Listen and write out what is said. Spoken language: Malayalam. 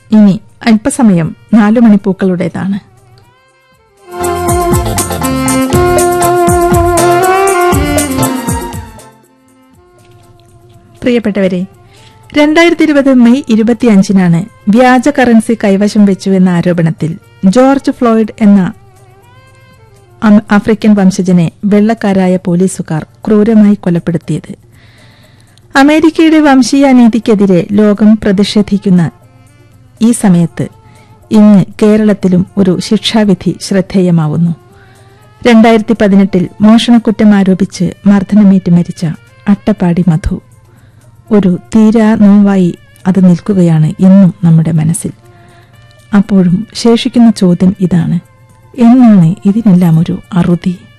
ഇനി അല്പസമയം നാലു മണിപ്പൂക്കളുടേതാണ് പ്രിയപ്പെട്ടവരെ രണ്ടായിരത്തി ഇരുപത് മെയ് ഇരുപത്തിയഞ്ചിനാണ് വ്യാജ കറൻസി കൈവശം വെച്ചു എന്ന ആരോപണത്തിൽ ജോർജ് ഫ്ലോയിഡ് എന്ന അം- ആഫ്രിക്കൻ വംശജനെ വെള്ളക്കാരായ പോലീസുകാർ ക്രൂരമായി കൊലപ്പെടുത്തിയത് അമേരിക്കയുടെ വംശീയ അനീതിക്കെതിരെ ലോകം പ്രതിഷേധിക്കുന്ന ഈ സമയത്ത് ഇന്ന് കേരളത്തിലും ഒരു ശിക്ഷാവിധി ശ്രദ്ധേയമാവുന്നു രണ്ടായിരത്തി പതിനെട്ടിൽ മോഷണക്കുറ്റം ആരോപിച്ച് മർദ്ദനമേറ്റ് മരിച്ച അട്ടപ്പാടി മധു ഒരു തീരാ നോവായി അത് നിൽക്കുകയാണ് ഇന്നും നമ്മുടെ മനസ്സിൽ അപ്പോഴും ശേഷിക്കുന്ന ചോദ്യം ഇതാണ് എന്നാണ് ഇതിനെല്ലാം ഒരു അറുതി